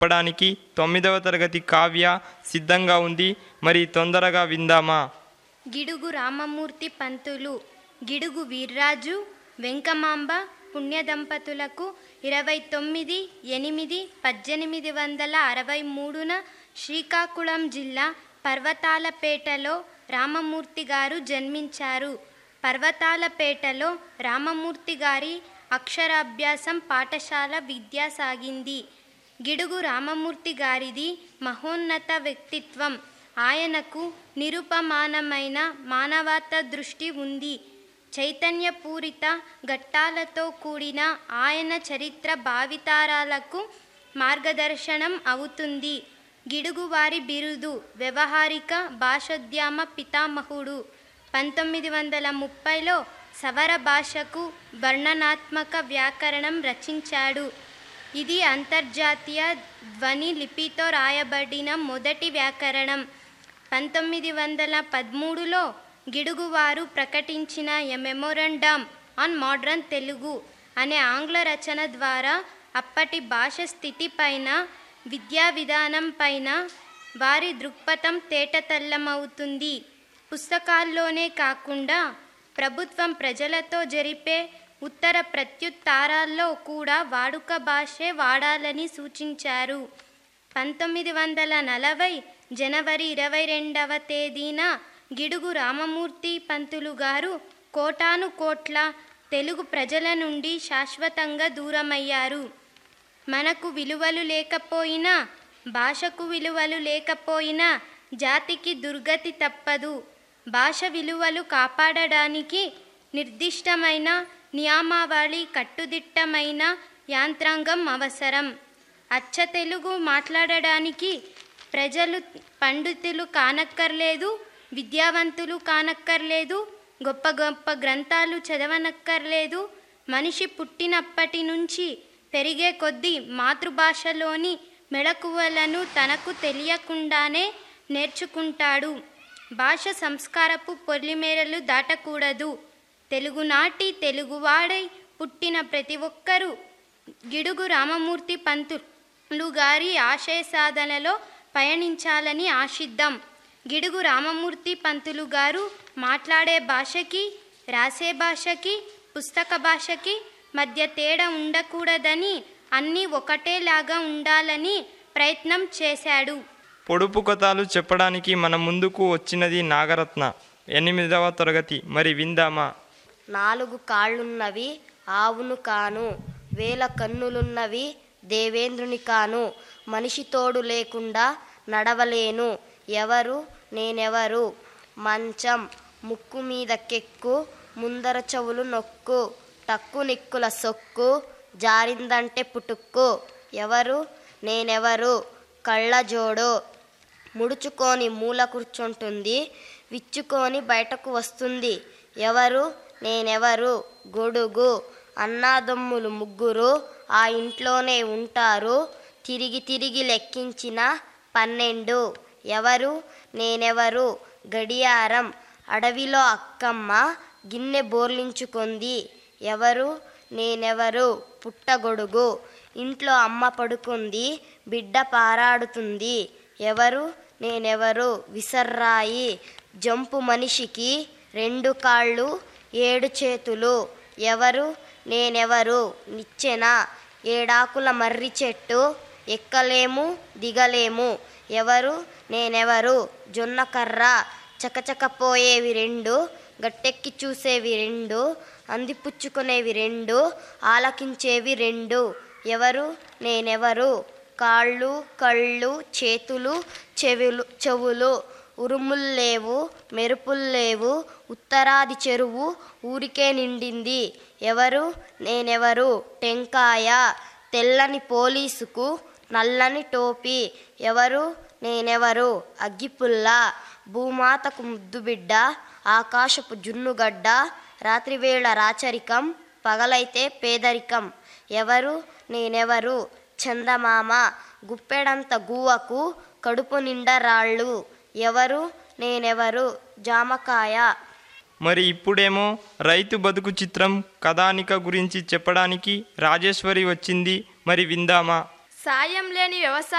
చెప్పడానికి తొమ్మిదవ తరగతి కావ్య సిద్ధంగా ఉంది మరి తొందరగా విందామా గిడుగు రామమూర్తి పంతులు గిడుగు వీర్రాజు వెంకమాంబ పుణ్య దంపతులకు ఇరవై తొమ్మిది ఎనిమిది పద్దెనిమిది వందల అరవై మూడున శ్రీకాకుళం జిల్లా పర్వతాలపేటలో రామమూర్తి గారు జన్మించారు పర్వతాలపేటలో రామమూర్తి గారి అక్షరాభ్యాసం పాఠశాల విద్య సాగింది గిడుగు రామమూర్తి గారిది మహోన్నత వ్యక్తిత్వం ఆయనకు నిరుపమానమైన మానవతా దృష్టి ఉంది చైతన్యపూరిత ఘట్టాలతో కూడిన ఆయన చరిత్ర భావితారాలకు మార్గదర్శనం అవుతుంది గిడుగువారి బిరుదు వ్యవహారిక భాషోద్యమ పితామహుడు పంతొమ్మిది వందల ముప్పైలో సవర భాషకు వర్ణనాత్మక వ్యాకరణం రచించాడు ఇది అంతర్జాతీయ ధ్వని లిపితో రాయబడిన మొదటి వ్యాకరణం పంతొమ్మిది వందల పదమూడులో గిడుగువారు ప్రకటించిన a memorandum on modern Telugu అనే ఆంగ్ల రచన ద్వారా అప్పటి భాష స్థితిపైన విద్యా విధానం పైన వారి దృక్పథం తేటతెల్లమవుతుంది పుస్తకాల్లోనే కాకుండా ప్రభుత్వం ప్రజలతో జరిపే ఉత్తర ప్రత్యుత్తారాల్లో కూడా వాడుక భాషే వాడాలని సూచించారు పంతొమ్మిది వందల నలభై జనవరి ఇరవై రెండవ తేదీన గిడుగు రామమూర్తి పంతులు గారు కోటాను కోట్ల తెలుగు ప్రజల నుండి శాశ్వతంగా దూరమయ్యారు మనకు విలువలు లేకపోయినా భాషకు విలువలు లేకపోయినా జాతికి దుర్గతి తప్పదు భాష విలువలు కాపాడడానికి నిర్దిష్టమైన నియమావళి కట్టుదిట్టమైన యాంత్రాంగం అవసరం అచ్చ తెలుగు మాట్లాడడానికి ప్రజలు పండితులు కానక్కర్లేదు విద్యావంతులు కానక్కర్లేదు గొప్ప గొప్ప గ్రంథాలు చదవనక్కర్లేదు మనిషి పుట్టినప్పటి నుంచి పెరిగే కొద్దీ మాతృభాషలోని మెళకువలను తనకు తెలియకుండానే నేర్చుకుంటాడు భాష సంస్కారపు పొలిమేరలు దాటకూడదు తెలుగునాటి తెలుగువాడై పుట్టిన ప్రతి ఒక్కరూ గిడుగు రామమూర్తి పంతులు గారి ఆశయ సాధనలో పయనించాలని ఆశిద్దాం గిడుగు రామమూర్తి పంతులు గారు మాట్లాడే భాషకి రాసే భాషకి పుస్తక భాషకి మధ్య తేడా ఉండకూడదని అన్నీ ఒకటేలాగా ఉండాలని ప్రయత్నం చేశాడు పొడుపు కథలు చెప్పడానికి మన ముందుకు వచ్చినది నాగరత్న ఎనిమిదవ తరగతి మరి విందామా నాలుగు కాళ్ళున్నవి ఆవును కాను వేల కన్నులున్నవి దేవేంద్రుని కాను మనిషి తోడు లేకుండా నడవలేను ఎవరు నేనెవరు మంచం ముక్కు మీద కెక్కు ముందర చెవులు నొక్కు టక్కు నిక్కుల సొక్కు జారిందంటే పుటుక్కు ఎవరు నేనెవరు కళ్ళజోడు ముడుచుకొని మూల కూర్చుంటుంది విచ్చుకొని బయటకు వస్తుంది ఎవరు నేనెవరు గొడుగు అన్నాదమ్ములు ముగ్గురు ఆ ఇంట్లోనే ఉంటారు తిరిగి తిరిగి లెక్కించిన పన్నెండు ఎవరు నేనెవరు గడియారం అడవిలో అక్కమ్మ గిన్నె బోర్లించుకుంది ఎవరు నేనెవరు పుట్టగొడుగు ఇంట్లో అమ్మ పడుకుంది బిడ్డ పారాడుతుంది ఎవరు నేనెవరు విసర్రాయి జంపు మనిషికి రెండు కాళ్ళు ఏడు చేతులు ఎవరు నేనెవరు నిచ్చెన ఏడాకుల మర్రి చెట్టు ఎక్కలేము దిగలేము ఎవరు నేనెవరు జొన్నకర్ర చకచకపోయేవి రెండు గట్టెక్కి చూసేవి రెండు అందిపుచ్చుకునేవి రెండు ఆలకించేవి రెండు ఎవరు నేనెవరు కాళ్ళు కళ్ళు చేతులు చెవులు చెవులు ఉరుముల్లేవు మెరుపుల్లేవు ఉత్తరాది చెరువు ఊరికే నిండింది ఎవరు నేనెవరు టెంకాయ తెల్లని పోలీసుకు నల్లని టోపీ ఎవరు నేనెవరు అగ్గిపుల్ల భూమాతకు ముద్దుబిడ్డ ఆకాశపు జున్నుగడ్డ రాత్రివేళ రాచరికం పగలైతే పేదరికం ఎవరు నేనెవరు చందమామ గుప్పెడంత గువ్వకు కడుపు నిండా రాళ్ళు ఎవరు నేనెవరు జామకాయ మరి ఇప్పుడేమో రైతు బతుకు చిత్రం కథానిక గురించి చెప్పడానికి రాజేశ్వరి వచ్చింది మరి విందామా సాయం లేని వ్యవసాయం